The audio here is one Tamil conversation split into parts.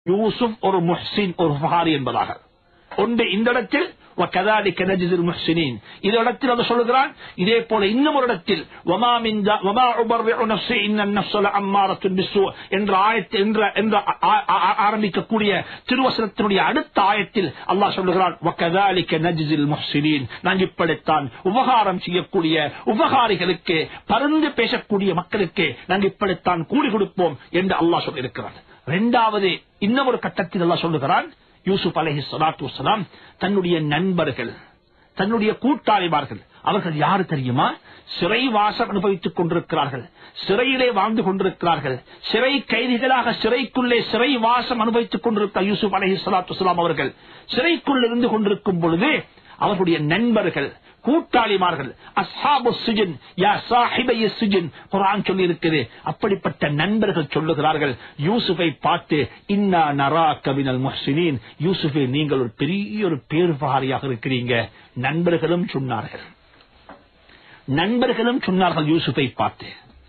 யூசுப் ஒரு முஹ்சின் ஒரு ஃபஹாரி என்பதாக ஒன்று இந்த இடத்தில் وَكَذَلِكَ نَجْزِي الْمُحْسِنِينَ இந்த இடத்தில் அதை சொல்லுகிறான் இதே போல இன்னும் ஒரு இடத்தில் وَمَا مِنْ دَا- وَمَا أُبَرِّئُ نَفْسِي إِنَّ النَّفْسَ لَأَمَّارَةٌ بِالسُّوءِ என்ற ஆயத்து என்ற என்ற ஆ- ஆ- ஆரம்பிக்கக்கூடிய திருவசனத்தினுடைய அடுத்த ஆயத்தில் அல்லாஹ் சொல்லுகிறான் وَكَذَلِكَ نَجْزِي الْمُحْسِنِينَ நாங்கள் இப்படித்தான் உபகாரம் செய்யக்கூடிய உபகாரிகளுக்கு பருந்து பேசக்கூடிய மக்களுக்கு நாங்கள் இப்படித்தான் கூலி கொடுப்போம் என்று அல்லாஹ் சொல்லியிருக்கிறான் இரண்டாவது இன்னும் ஒரு கட்டத்தில் அல்லாஹ் சொல்லுகிறான் யூசுப் அலஹி சலாத்து வசலாம் தன்னுடைய நண்பர்கள் தன்னுடைய கூட்டாளிமார்கள் அவர்கள் யாரு தெரியுமா சிறை வாசம் அனுபவித்துக் கொண்டிருக்கிறார்கள் சிறையிலே வாழ்ந்து கொண்டிருக்கிறார்கள் சிறை கைதிகளாக சிறைக்குள்ளே சிறை வாசம் அனுபவித்துக் கொண்டிருக்க யூசுப் அலஹி சலாத்து வசலாம் அவர்கள் சிறைக்குள் இருந்து கொண்டிருக்கும் பொழுது அவர்களுடைய நண்பர்கள் கூட்டாளிமார்கள் அஸ்ஹாபு சுஜின் யா சாஹிபைய சுஜின் குரான் சொல்லி இருக்குது அப்படிப்பட்ட நண்பர்கள் சொல்லுகிறார்கள் யூசுஃபை பார்த்து இன்னா நரா கவினல் முஹ்சினின் யூசுஃபே நீங்கள் ஒரு பெரிய ஒரு பேர்வாரியாக இருக்கிறீங்க நண்பர்களும் சொன்னார்கள் நண்பர்களும் சொன்னார்கள் யூசுஃபை பார்த்து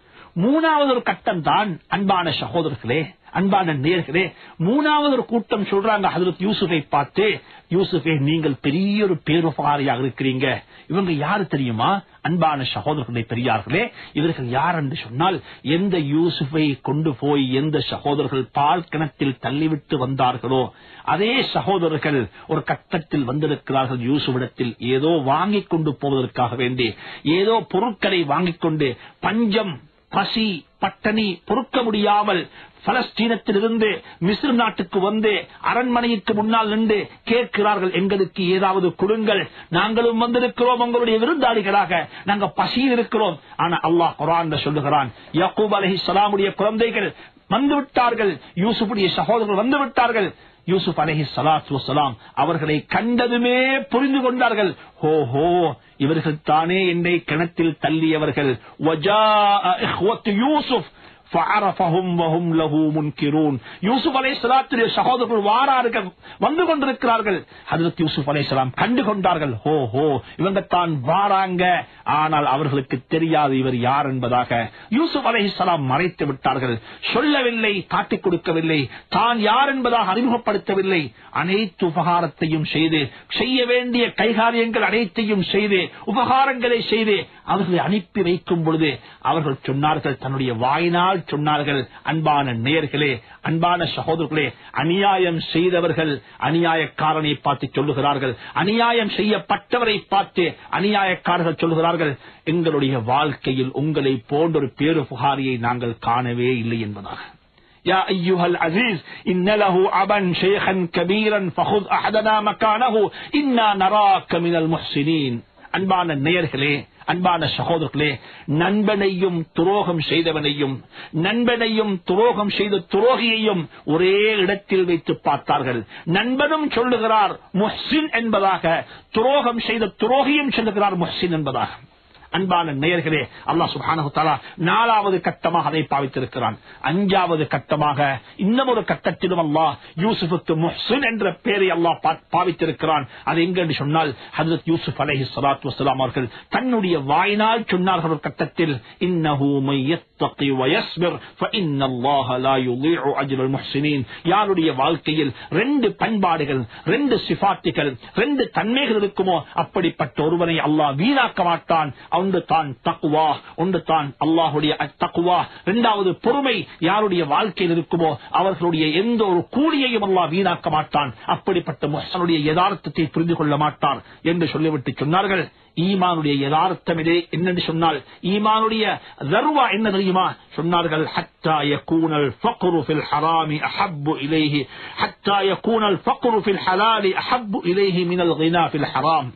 மூணாவது ஒரு கட்டம் தான் அன்பான சகோதரர்களே அன்பான நேர்களே மூணாவது ஒரு கூட்டம் சொல்றாங்க ஹதரத் யூசுஃபை பார்த்து யூசுஃபே நீங்கள் பெரிய ஒரு பேருபாரியாக இருக்கிறீங்க இவங்க யாரு தெரியுமா அன்பான சகோதரர்களே பெரியார்களே இவர்கள் யார் என்று சொன்னால் எந்த யூசுஃபை கொண்டு போய் எந்த சகோதரர்கள் பால் கிணத்தில் தள்ளிவிட்டு வந்தார்களோ அதே சகோதரர்கள் ஒரு கட்டத்தில் வந்திருக்கிறார்கள் யூசுவிடத்தில் ஏதோ வாங்கிக் கொண்டு போவதற்காக வேண்டி ஏதோ பொருட்களை வாங்கிக் கொண்டு பஞ்சம் பசி பட்டணி பொறுக்க முடியாமல் பலஸ்தீனத்திலிருந்து மிஸ்ர் நாட்டுக்கு வந்து அரண்மனைக்கு முன்னால் நின்று கேட்கிறார்கள் எங்களுக்கு ஏதாவது கொடுங்கள் நாங்களும் வந்திருக்கிறோம் உங்களுடைய விருந்தாளிகளாக நாங்க பசியில் இருக்கிறோம் ஆனா அல்லாஹ் குரான் சொல்லுகிறான் யக்கூப் அலஹி சலாமுடைய குழந்தைகள் வந்து விட்டார்கள் யூசுஃபுடைய சகோதரர்கள் வந்து விட்டார்கள் யூசுப் அலஹி சலாத்து வசலாம் அவர்களை கண்டதுமே புரிந்து கொண்டார்கள் ஹோ ஹோ இவர்கள் தானே என்னை கிணத்தில் தள்ளியவர்கள் وَجَاءَ إِخْوَةُ يُوسُفَ فَعَرَفَهُمْ وَهُمْ لَهُ مُنْكِرُونَ யூசுப் அலைஹிஸ்ஸலாத்துடைய சகோதரர்கள் வாரார்கள் வந்து கொண்டிருக்கிறார்கள் ஹஜரத் யூசுப் அலைஹிஸ்ஸலாம் கண்டு கொண்டார்கள் ஹோ ஹோ இவங்க தான் வாராங்க ஆனால் அவர்களுக்கு தெரியாது இவர் யார் என்பதாக யூசுப் அலைஹிஸ்ஸலாம் மறைத்து விட்டார்கள் சொல்லவில்லை காட்டிக் கொடுக்கவில்லை தான் யார் என்பதாக அறிமுகப்படுத்தவில்லை அனைத்து உபகாரத்தையும் செய்து செய்ய வேண்டிய கைகாரியங்கள் அனைத்தையும் செய்து உபகாரங்களை செய்து அவர்களை அனுப்பி வைக்கும் பொழுது அவர்கள் சொன்னார்கள் தன்னுடைய வாயினால் சொன்னார்கள் அன்பான நேயர்களே அன்பான சகோதரர்களே அநியாயம் செய்தவர்கள் அநியாயக்காரனை பார்த்து சொல்லுகிறார்கள் அநியாயம் செய்யப்பட்டவரை பார்த்து அநியாயக்காரர்கள் சொல்லுகிறார்கள் எங்களுடைய வாழ்க்கையில் உங்களை போன்ற ஒரு பேரு புகாரியை நாங்கள் காணவே இல்லை என்பதாக يا أيها العزيز إن له أبا شيخا كبيرا فخذ أحدنا مكانه إنا نراك من المحسنين அன்பான நேயர்களே அன்பான சகோதரர்களே நண்பனையும் துரோகம் செய்தவனையும் நண்பனையும் துரோகம் செய்த துரோகியையும் ஒரே இடத்தில் வைத்து பார்த்தார்கள் நண்பனும் சொல்லுகிறார் முஹ்சின் என்பதாக துரோகம் செய்த துரோகியும் சொல்லுகிறார் முஹ்சின் என்பதாக அன்பான நேயர்களே அல்லாஹ் சுப்ஹானஹு தஆலா நாலாவது கட்டமாக அதை பாவித்திருக்கிறான் அஞ்சாவது கட்டமாக இன்னும் ஒரு கட்டத்திலும் அல்லாஹ் யூசுஃபுக்கு முஹ்சின் என்ற பெயரை அல்லாஹ் பா- பாவித்திருக்கிறான் அது எங்க என்று சொன்னால் ஹஜரத் யூசுப் அலைஹி ஸலாத்து வஸலாம் அவர்கள் தன்னுடைய வாயினால் சொன்னார்கள் ஒரு கட்டத்தில் இன்னஹு மை யத்தகி வ யஸ்பிர் ஃபஇன்னல்லாஹ லா யுதீஉ அஜ்ரல் முஹ்சினீன் யாருடைய வாழ்க்கையில் ரெண்டு பண்பாடுகள் ரெண்டு சிஃபாத்துகள் ரெண்டு தன்மைகள் இருக்குமோ அப்படிப்பட்ட ஒருவனை அல்லாஹ் வீணாக்க மாட்டான் ஒன்று தான் தக்குவா ஒன்று தான் அல்லாஹுடைய தக்குவா இரண்டாவது பொறுமை யாருடைய வாழ்க்கையில் இருக்குமோ அவர்களுடைய எந்த ஒரு கூலியையும் அல்லாஹ் வீணாக்க மாட்டான் அப்படிப்பட்ட முஹ்சனுடைய யதார்த்தத்தை புரிந்து கொள்ள மாட்டான் என்று சொல்லிவிட்டு சொன்னார்கள் ஈமானுடைய யதார்த்தம் இதே என்னென்று சொன்னால் ஈமானுடைய தர்வா என்ன தெரியுமா சொன்னார்கள் ஹத்தா யகூனல் ஃபக்ரு ஃபில் ஹராமி அஹப்பு இலைஹி ஹத்தா யகூனல் ஃபக்ரு ஃபில் ஹலாலி அஹப்பு இலைஹி மினல் கினா ஃபில் ஹராம்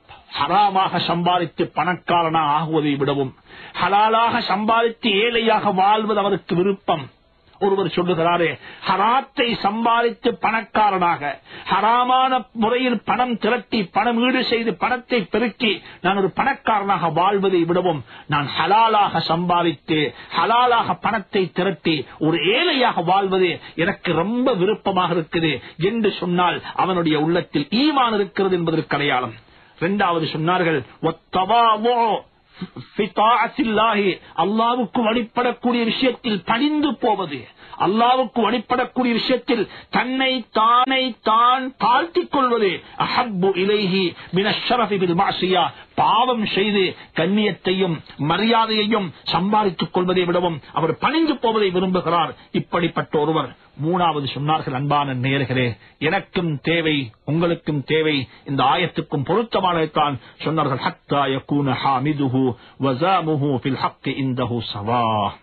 ஹராமாக சம்பாதித்து பணக்காரனா ஆகுவதை விடவும் ஹலாலாக சம்பாதித்து ஏழையாக வாழ்வது அவருக்கு விருப்பம் ஒருவர் சொல்லுகிறாரே ஹராத்தை சம்பாதித்து பணக்காரனாக ஹராமான முறையில் பணம் திரட்டி பணம் ஈடு செய்து பணத்தை பெருக்கி நான் ஒரு பணக்காரனாக வாழ்வதை விடவும் நான் ஹலாலாக சம்பாதித்து ஹலாலாக பணத்தை திரட்டி ஒரு ஏழையாக வாழ்வது எனக்கு ரொம்ப விருப்பமாக இருக்குது என்று சொன்னால் அவனுடைய உள்ளத்தில் ஈமான் இருக்கிறது என்பதற்கு அடையாளம் இரண்டாவது சொன்னார்கள் "வத்தவாவோ ஃபி தாஅத்தில்லாஹி", அல்லாஹ்வுக்கு வழிபடக்கூடிய விஷயத்தில் பணிந்து போவது அல்லாவுக்கு வழிபடக்கூடிய விஷயத்தில் தன்னை தானை தான் தாழ்த்திக் கொள்வது அஹப்பு இலைஹி மினஷரஃபி பில் மாசியா பாவம் செய்து கண்ணியத்தையும் மரியாதையையும் சம்பாதித்துக் கொள்வதை விடவும் அவர் பணிந்து போவதை விரும்புகிறார் இப்படிப்பட்ட ஒருவர் மூணாவது சொன்னார்கள் அன்பான நேர்களே எனக்கும் தேவை உங்களுக்கும் தேவை இந்த ஆயத்துக்கும் பொருத்தமானதான் சொன்னார்கள் ஹத்தா யகூன ஹாமிதுஹு வஸாமுஹு ஃபில் ஹக்கி இந்தஹு சவா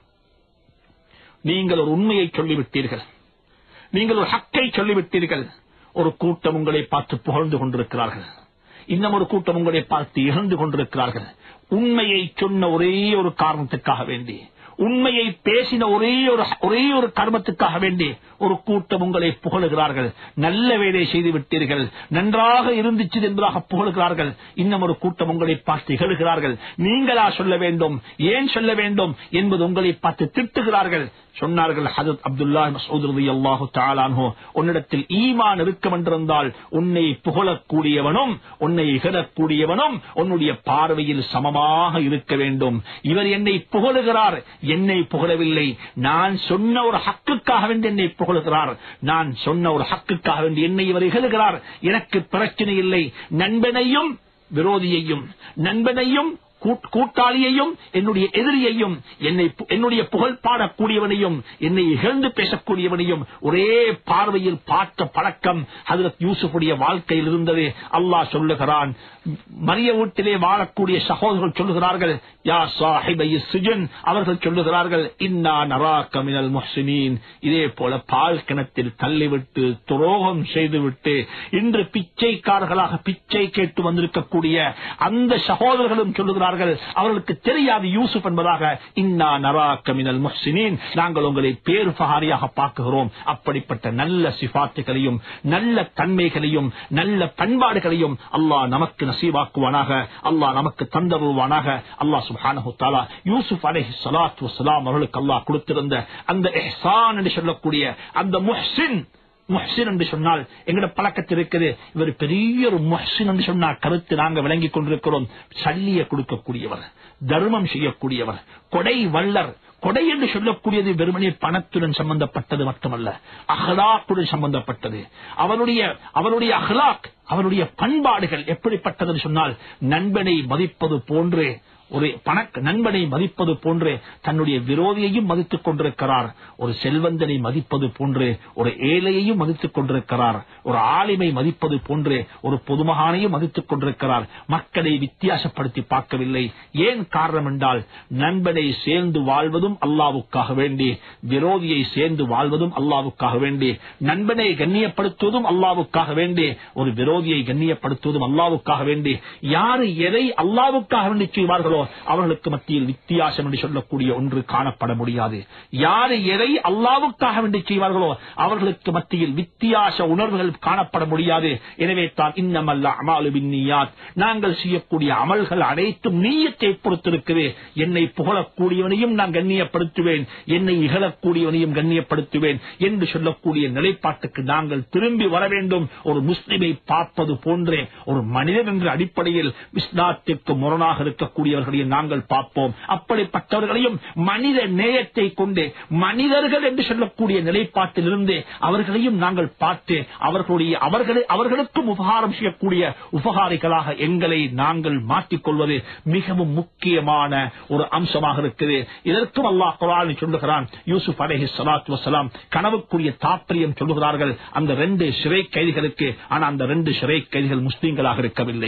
நீங்கள் ஒரு உண்மையை சொல்லிவிட்டீர்கள் நீங்கள் ஒரு ஹக்கை சொல்லிவிட்டீர்கள் ஒரு கூட்டம் உங்களை பார்த்து புகழ்ந்து கொண்டிருக்கிறார்கள் இன்னும் ஒரு கூட்டம் உங்களை பார்த்து இழந்து கொண்டிருக்கிறார்கள் உண்மையை சொன்ன ஒரே ஒரு காரணத்துக்காக வேண்டி உண்மையை பேசின ஒரே ஒரு ஒரே ஒரு கர்மத்துக்காக வேண்டி ஒரு கூட்டம் உங்களை புகழுகிறார்கள் நல்ல வேலை செய்து விட்டீர்கள் நன்றாக இருந்துச்சு என்பதாக புகழுகிறார்கள் இன்னும் ஒரு கூட்டம் உங்களை பார்த்து இகழுகிறார்கள் நீங்களா சொல்ல வேண்டும் ஏன் சொல்ல வேண்டும் என்பது உங்களை பார்த்து திட்டுகிறார்கள் சொன்னார்கள் ஹதத் அப்துல்லா மசூத் அல்லாஹு தாலானோ உன்னிடத்தில் ஈமான் இருக்கும் என்றிருந்தால் உன்னை புகழக்கூடியவனும் உன்னை இகழக்கூடியவனும் உன்னுடைய பார்வையில் சமமாக இருக்க வேண்டும் இவர் என்னை புகழுகிறார் என்னை புகழவில்லை நான் சொன்ன ஒரு ஹக்குக்காக வேண்டி என்னை புகழுகிறார் நான் சொன்ன ஒரு ஹக்குக்காக வேண்டி என்னை இவர் இகழுகிறார் எனக்கு பிரச்சனை இல்லை நண்பனையும் விரோதியையும் நண்பனையும் கூட்- கூட்டாளியையும் என்னுடைய எதிரியையும் என்னை பு- என்னுடைய புகழ் பாடக்கூடியவனையும் என்னை இகழ்ந்து பேசக்கூடியவனையும் ஒரே பார்வையில் பார்த்த பழக்கம் ஹதரத் யூசுஃபுடைய வாழ்க்கையில் இருந்தது அல்லாஹ் சொல்லுகிறான் மரிய வீட்டிலே வாழக்கூடிய சகோதரர்கள் சொல்லுகிறார்கள் யா சாஹிபை சுஜன் அவர்கள் சொல்லுகிறார்கள் இன்னா நராக்க மினல் முஹ்சினீன் இதே போல பால் கிணத்தில் தள்ளிவிட்டு துரோகம் செய்துவிட்டு இன்று பிச்சைக்காரர்களாக பிச்சை கேட்டு வந்திருக்கக்கூடிய அந்த சகோதரர்களும் சொல்லுகிறார்கள் அவர்களுக்கு தெரியாது யூசுப் என்பதாக இன்னா நராக்க மினல் முஹ்சினீன் நாங்கள் உங்களை பேர் பகாரியாக பார்க்குகிறோம் அப்படிப்பட்ட நல்ல சிபாத்துகளையும் நல்ல தன்மைகளையும் நல்ல பண்பாடுகளையும் அல்லாஹ் நமக்கு நசீவாக்குவானாக அல்லாஹ் நமக்கு தந்தருவானாக அல்லாஹ் சுப்ஹானஹு தஆலா யூசுப் அலைஹி ஸலாத்து வஸலாம் அவர்களுக்கு அல்லாஹ் கொடுத்திருந்த அந்த இஹ்சான் என்று சொல்லக்கூடிய அந்த முஹ்சின் முஹ்சின் என்று சொன்னால் எங்கட பழக்கத்தில் இருக்குது இவர் பெரிய ஒரு முஹ்சின் என்று சொன்னால் கருத்து நாங்க விளங்கிக் கொண்டிருக்கிறோம் சல்லிய கொடுக்கக்கூடியவர் தர்மம் செய்யக்கூடியவர் கொடை வள்ளர் கொடை என்று சொல்லக்கூடியது வெறுமனே பணத்துடன் சம்பந்தப்பட்டது மட்டுமல்ல அஹ்லாக்குடன் சம்பந்தப்பட்டது அவருடைய அவருடைய அஹ்லாக் அவருடைய பண்பாடுகள் எப்படிப்பட்டது சொன்னால் நண்பனை மதிப்பது போன்று ஒரு பணக்க நண்பனை மதிப்பது போன்று தன்னுடைய விரோதியையும் மதித்துக் கொண்டிருக்கிறார் ஒரு செல்வந்தனை மதிப்பது போன்று ஒரு ஏழையையும் மதித்துக் கொண்டிருக்கிறார் ஒரு ஆளுமை மதிப்பது போன்று ஒரு பொதுமகானையும் மதித்துக் கொண்டிருக்கிறார் மக்களை வித்தியாசப்படுத்தி பார்க்கவில்லை ஏன் காரணம் என்றால் நண்பனை சேர்ந்து வாழ்வதும் அல்லாவுக்காக வேண்டி விரோதியை சேர்ந்து வாழ்வதும் அல்லாவுக்காக வேண்டி நண்பனை கண்ணியப்படுத்துவதும் அல்லாவுக்காக வேண்டி ஒரு விரோதியை கண்ணியப்படுத்துவதும் அல்லாவுக்காக வேண்டி யாரு எதை அல்லாவுக்காக வேண்டி செய்வார்களோ அவர்களுக்கு மத்தியில் வித்தியாசம் என்று சொல்லக்கூடிய ஒன்று காணப்பட முடியாது யாரு எதை அல்லாவுக்காக வேண்டி செய்வார்களோ அவர்களுக்கு மத்தியில் வித்தியாச உணர்வுகள் காணப்பட முடியாது எனவே தான் இன்னமல்ல அமாலு பின்னியாத் நாங்கள் செய்யக்கூடிய அமல்கள் அனைத்தும் நீயத்தை பொறுத்திருக்குது என்னை புகழக்கூடியவனையும் நான் கண்ணியப்படுத்துவேன் என்னை இகழக்கூடியவனையும் கண்ணியப்படுத்துவேன் என்று சொல்லக்கூடிய நிலைப்பாட்டுக்கு நாங்கள் திரும்பி வர வேண்டும் ஒரு முஸ்லிமை பார்ப்பது போன்றே ஒரு மனிதன் என்ற அடிப்படையில் இஸ்லாத்திற்கு முரணாக இருக்கக்கூடியவர்களை நாங்கள் பார்ப்போம் அப்படிப்பட்டவர்களையும் மனித நேயத்தை கொண்டு மனிதர்கள் என்று சொல்லக்கூடிய நிலைப்பாட்டில் இருந்து அவர்களையும் நாங்கள் பார்த்து அவர்களுடைய அவர்களை அவர்களுக்கும் உபகாரம் செய்யக்கூடிய உபகாரிகளாக எங்களை நாங்கள் மாற்றிக்கொள்வது மிகவும் முக்கியமான ஒரு அம்சமாக இருக்குது இதற்கும் அல்லாஹ் குரான் சொல்லுகிறான் யூசுப் அலஹி சலாத்து வசலாம் கனவுக்குரிய தாற்பயம் சொல்லுகிறார்கள் அந்த ரெண்டு சிறை கைதிகளுக்கு ஆனா அந்த ரெண்டு சிறை கைதிகள் முஸ்லீம்களாக இருக்கவில்லை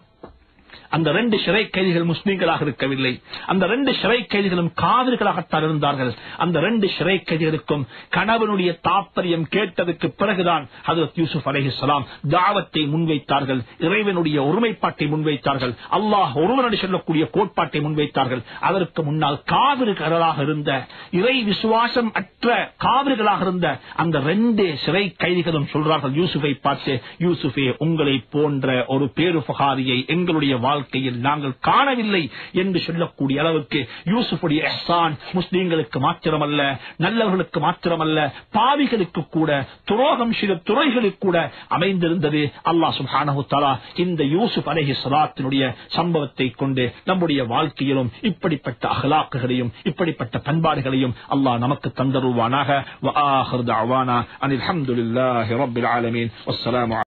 அந்த ரெண்டு சிறை கைதிகள் முஸ்லீம்களாக இருக்கவில்லை அந்த ரெண்டு சிறை கைதிகளும் காவிர்களாகத்தான் இருந்தார்கள் அந்த ரெண்டு சிறை கைதிகளுக்கும் கணவனுடைய தாற்பயம் கேட்டதுக்கு பிறகுதான் ஹதரத் யூசுப் அலைஹிஸ்ஸலாம் தாவத்தை முன்வைத்தார்கள் இறைவனுடைய ஒருமைப்பாட்டை முன்வைத்தார்கள் அல்லாஹ் ஒருவனடி சொல்லக்கூடிய கோட்பாட்டை முன்வைத்தார்கள் அதற்கு முன்னால் காவிர்களாக இருந்த இறை விசுவாசம் அற்ற காவிர்களாக இருந்த அந்த ரெண்டு சிறை கைதிகளும் சொல்றார்கள் யூசுஃபை பார்த்து யூசுஃபே உங்களை போன்ற ஒரு பேருபகாரியை எங்களுடைய வாழ்க்கை வாழ்க்கையில் நாங்கள் காணவில்லை என்று சொல்லக்கூடிய அளவுக்கு யூசுஃபுடைய எஹ்சான் முஸ்லீம்களுக்கு மாத்திரமல்ல நல்லவர்களுக்கு மாத்திரமல்ல பாவிகளுக்கு கூட துரோகம் செய்த துறைகளுக்கு கூட அமைந்திருந்தது அல்லாஹ் சுப்ஹானஹு தஆலா இந்த யூசுப் அலைஹி ஸலாத்தினுடைய சம்பவத்தை கொண்டு நம்முடைய வாழ்க்கையிலும் இப்படிப்பட்ட அகலாக்குகளையும் இப்படிப்பட்ட பண்பாடுகளையும் அல்லாஹ் நமக்கு தந்தருவானாக வ ஆஹிர் தஅவானா அனில் ஹம்துலில்லாஹி ரப்பில் ஆலமீன் வஸ்ஸலாமு